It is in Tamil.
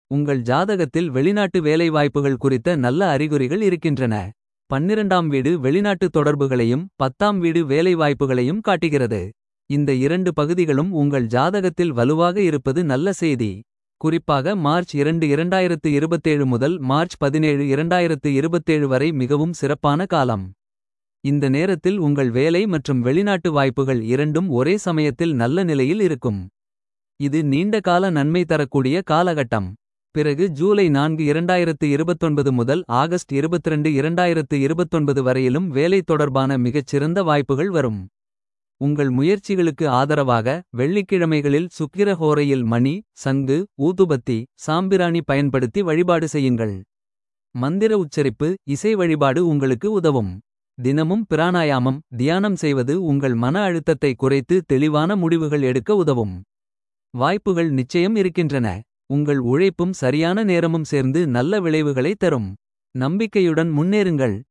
உங்கள் ஜாதகத்தில் வெளிநாட்டு வேலைவாய்ப்புகள் குறித்த நல்ல அறிகுறிகள் இருக்கின்றன. பன்னிரண்டாம் வீடு வெளிநாட்டு தொடர்புகளையும் பத்தாம் வீடு வேலைவாய்ப்புகளையும் காட்டுகிறது. இந்த இரண்டு பகுதிகளும் உங்கள் ஜாதகத்தில் வலுவாக இருப்பது நல்ல செய்தி. குறிப்பாக மார்ச் 2 2027 முதல் மார்ச் 17 2027 வரை மிகவும் சிறப்பான காலம். இந்த நேரத்தில் உங்கள் வேலை மற்றும் வெளிநாட்டு வாய்ப்புகள் இரண்டும் ஒரே சமயத்தில் நல்ல நிலையில் இருக்கும். இது நீண்ட கால நன்மை தரக்கூடிய காலகட்டம். பிறகு ஜூலை 4 2029 முதல் ஆகஸ்ட் 22 2029 வரையிலும் வேலை தொடர்பான மிகச் சிறந்த வாய்ப்புகள் வரும். உங்கள் முயற்சிகளுக்கு ஆதரவாக வெள்ளிக்கிழமைகளில் சுக்கிர ஹோரையில் மணி சங்கு ஊதுபத்தி சாம்பிராணி பயன்படுத்தி வழிபாடு செய்யுங்கள். மந்திர உச்சரிப்பு இசை வழிபாடு உங்களுக்கு உதவும். தினமும் பிராணாயாமம் தியானம் செய்வது உங்கள் மன அழுத்தத்தை குறைத்து தெளிவான முடிவுகள் எடுக்க உதவும். வாய்ப்புகள் நிச்சயம் இருக்கின்றன. உங்கள் உழைப்பும் சரியான நேரமும் சேர்ந்து நல்ல விளைவுகளை தரும். நம்பிக்கையுடன் முன்னேறுங்கள்.